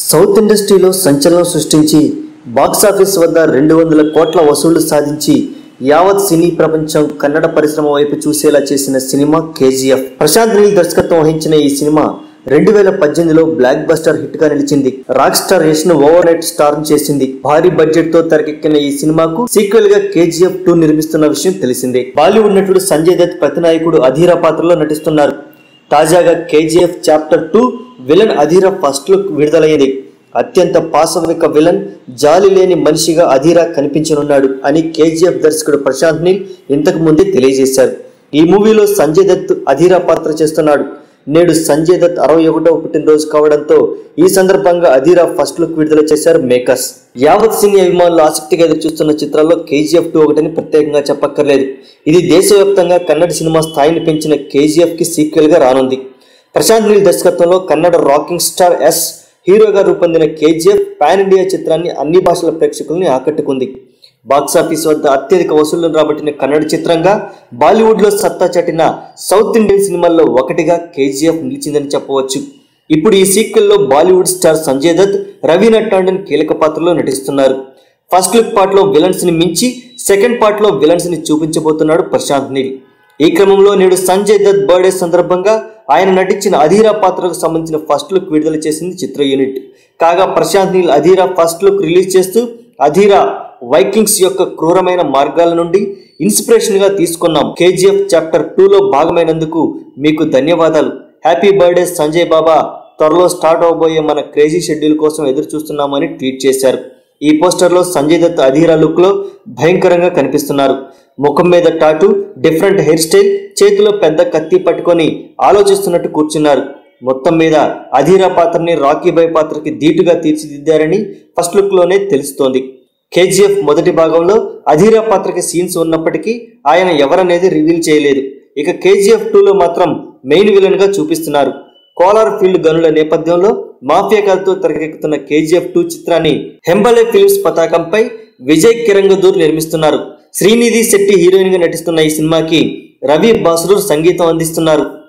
south ఇండస్ట్రీలో సంచలనం సృష్టించి బాక్సాఫీస్ వద్ద రెండు వందల కోట్ల వసూళ్లు సాధించి యావత్ సినీ ప్రపంచం కన్నడ పరిశ్రమ వైపు చూసేలా చేసిన సినిమా కేజీఎఫ్ ప్రశాంత్ నీల్ దర్శకత్వం వహించిన ఈ సినిమా రెండు వేల పద్దెనిమిదిలో బ్లాక్ బస్టర్ హిట్ గా నిలిచింది రాక్ స్టార్ యష్ ను ఓవర్ నైట్ స్టార్ చేసింది భారీ బడ్జెట్ తో తెరకెక్కిన ఈ సినిమాకు సీక్వెల్ గా కేజీఎఫ్ టూ నిర్మిస్తున్న విషయం తెలిసిందే బాలీవుడ్ నటుడు సంజయ్ దత్ ప్రతినాయకుడు అధీరా పాత్రలో నటిస్తున్నారు తాజాగా KGF chapter two villain Adheera first look విడుదలైంది అత్యంత పాశవిక విలన్ జాలి లేని మనిషిగా అధీరా కనిపించనున్నాడు అని కేజీఎఫ్ దర్శకుడు ప్రశాంత్ నీల్ ఇంతకు ముందే తెలియజేశారు ఈ మూవీలో సంజయ్ దత్ అధీరా పాత్ర చేస్తున్నాడు నేడు సంజయ్ దత్ అరవై ఒకటవ పుట్టినరోజు కావడంతో ఈ సందర్భంగా అధీరా ఫస్ట్ లుక్ విడుదల చేశారు మేకర్స్ యావత్ సినీ అభిమానులు ఆసక్తిగా ఎదురుచూస్తున్న చిత్రాల్లో కేజీఎఫ్ టూ ఒకటని ప్రత్యేకంగా చెప్పక్కర్లేదు ఇది దేశవ్యాప్తంగా కన్నడ సినిమా స్థాయిని పెంచిన కేజీఎఫ్ కి సీక్వెల్ గా రానుంది ప్రశాంత్ నీల్ దర్శకత్వంలో కన్నడ రాకింగ్ స్టార్ ఎస్ హీరోగా రూపొందిన కేజీఎఫ్ పాన్ ఇండియా చిత్రాన్ని అన్ని భాషల ప్రేక్షకుల్ని ఆకట్టుకుంది బాక్సాఫీస్ వద్ద అత్యధిక వసూళ్లను రాబట్టిన కన్నడ చిత్రంగా బాలీవుడ్లో సత్తా చాటిన సౌత్ ఇండియన్ సినిమాల్లో ఒకటిగా కేజీఎఫ్ నిలిచిందని చెప్పవచ్చు ఇప్పుడు ఈ సీక్వెల్లో బాలీవుడ్ స్టార్ సంజయ్ దత్ రవీనా టాండన్ కీలక పాత్రలో నటిస్తున్నారు ఫస్ట్ లుక్ పార్ట్లో విలన్స్ ని మించి సెకండ్ పార్ట్లో విలన్స్ ని చూపించబోతున్నాడు ప్రశాంత్ నీల్ ఈ క్రమంలో నేడు సంజయ్ దత్ బర్త్డే సందర్భంగా ఆయన నటించిన అధీరా పాత్రకు సంబంధించిన ఫస్ట్ లుక్ విడుదల చేసింది చిత్ర యూనిట్ కాగా Prashanth Neel Adheera first look release చేస్తూ అధీరా వైకింగ్స్ యొక్క క్రూరమైన మార్గాల నుండి ఇన్స్పిరేషన్ గా తీసుకున్నాం కేజీఎఫ్ చాప్టర్ టూలో భాగమైనందుకు మీకు ధన్యవాదాలు హ్యాపీ బర్త్డే సంజయ్ బాబా త్వరలో స్టార్ట్ అవబోయే మన క్రేజీ షెడ్యూల్ కోసం ఎదురు చూస్తున్నామని ట్వీట్ చేశారు ఈ పోస్టర్లో సంజయ్ దత్ అధీరా లుక్ లో భయంకరంగా కనిపిస్తున్నారు ముఖం మీద టాటు డిఫరెంట్ హెయిర్ స్టైల్ చేతిలో పెద్ద కత్తి పట్టుకొని ఆలోచిస్తున్నట్టు కూర్చున్నారు మొత్తం మీద అధీరా పాత్రని రాకీ బాయ్ పాత్రకి ధీటుగా తీర్చిదిద్దారని ఫస్ట్ లుక్ లోనే తెలుస్తోంది కేజీఎఫ్ మొదటి భాగంలో అధీరా పాత్రకి సీన్స్ ఉన్నప్పటికీ ఆయన ఎవరనేది రివీల్ చేయలేదు ఇక కేజీఎఫ్ టూలో మాత్రం మెయిన్ విలన్ గా చూపిస్తున్నారు కోలార్ ఫీల్డ్ గనుల నేపథ్యంలో మాఫియా కథతో తెరకెక్కుతున్న కేజీఎఫ్ టూ చిత్రాన్ని హెంబలే ఫిల్మ్స్ పతాకంపై విజయ్ కిరంగదూర్ నిర్మిస్తున్నారు శ్రీనిధి శెట్టి హీరోయిన్ గా నటిస్తున్న ఈ సినిమాకి రవి బాసురూర్ సంగీతం అందిస్తున్నారు